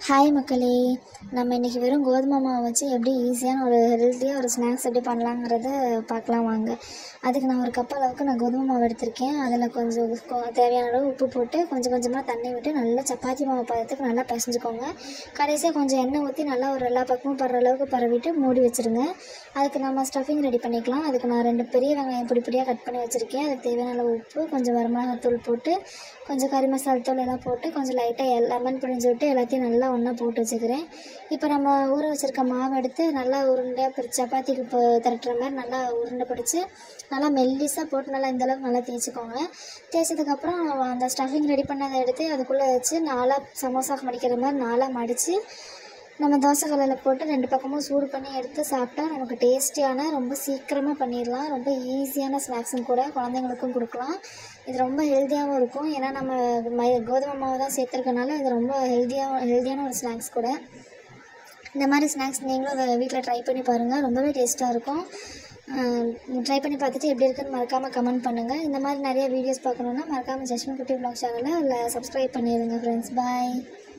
hi மக்களே நம்ம இன்றைக்கி வெறும் கோதுமை மாவு வச்சு எப்படி ஈஸியான ஒரு ஹெல்த்தியாக ஒரு ஸ்நாக்ஸ் எப்படி பண்ணலாங்கிறத பார்க்கலாம் வாங்க அதுக்கு நான் ஒரு கப் அளவுக்கு நான் கோதுமை மாவு எடுத்திருக்கேன் அதில் கொஞ்சம் கொ- தேவையான அளவு உப்பு போட்டு கொஞ்சம் கொஞ்சமாக தண்ணி விட்டு நல்லா சப்பாத்தி மாவு பதத்துக்கு நல்லா பிசைஞ்சுக்கோங்க கடைசியாக கொஞ்சம் எண்ணெய் ஊற்றி நல்லா ஒரு எல்லா பக்கமும் படுற அளவுக்கு பரவிட்டு மூடி வச்சுருங்க அதுக்கு நம்ம ஸ்டஃபிங் ரெடி பண்ணிக்கலாம் அதுக்கு நான் ரெண்டு பெரிய வெங்காயம் பொடி பொடியாக கட் பண்ணி வச்சுருக்கேன் அதுக்கு தேவையான அளவு உப்பு கொஞ்சம் வரமிளகாத்தூள் போட்டு கொஞ்சம் கறி மசாலா தூள் எல்லாம் போட்டு கொஞ்சம் லைட்டாக லெமன் பிழிஞ்சு விட்டு எல்லாத்தையும் நல்லா ஒன்றா போட்டு வச்சுக்கிறேன் இப்போ நம்ம ஊற வச்சுருக்க மாவு எடுத்து நல்லா உருண்டையாக பிடிச்சி சப்பாத்திக்கு இப்போ திரட்டுற மாதிரி நல்லா உருண்டை பிடிச்சி நல்லா மெல்லிஸாக போட்டு நல்லா இந்த அளவுக்கு நல்லா தேய்ச்சிக்கோங்க தேய்ச்சதுக்கப்புறம் அந்த ஸ்டஃபிங் ரெடி பண்ணதை எடுத்து அதுக்குள்ளே வச்சு நாலாக சமோசாக்கு மடிக்கிற மாதிரி நாலாக மடித்து நம்ம தோசை கல்லில் போட்டு ரெண்டு பக்கமும் சூடு பண்ணி எடுத்து சாப்பிட்டா நமக்கு டேஸ்டியான ரொம்ப சீக்கிரமாக பண்ணிடலாம் ரொம்ப ஈஸியான ஸ்நாக்ஸும் கூட குழந்தைங்களுக்கும் கொடுக்கலாம் இது ரொம்ப ஹெல்த்தியாகவும் இருக்கும் ஏன்னா நம்ம மை கோதுமை மாவு தான் சேர்த்துருக்கனால இது ரொம்ப ஹெல்த்தியாக ஹெல்த்தியான ஒரு ஸ்நாக்ஸ் கூட இந்த மாதிரி ஸ்நாக்ஸ் நீங்களும் அதை வீட்டில் ட்ரை பண்ணி பாருங்கள் ரொம்பவே டேஸ்ட்டாக இருக்கும் ட்ரை பண்ணி பார்த்துட்டு எப்படி இருக்குன்னு மறக்காமல் கமெண்ட் பண்ணுங்கள் இந்த மாதிரி நிறைய வீடியோஸ் பார்க்கணுன்னா மறக்காமல் ஜஸ்மின் குட்டி vlog சேனலை இல்லை சப்ஸ்கிரைப் பண்ணிடுங்க ஃப்ரெண்ட்ஸ் பாய்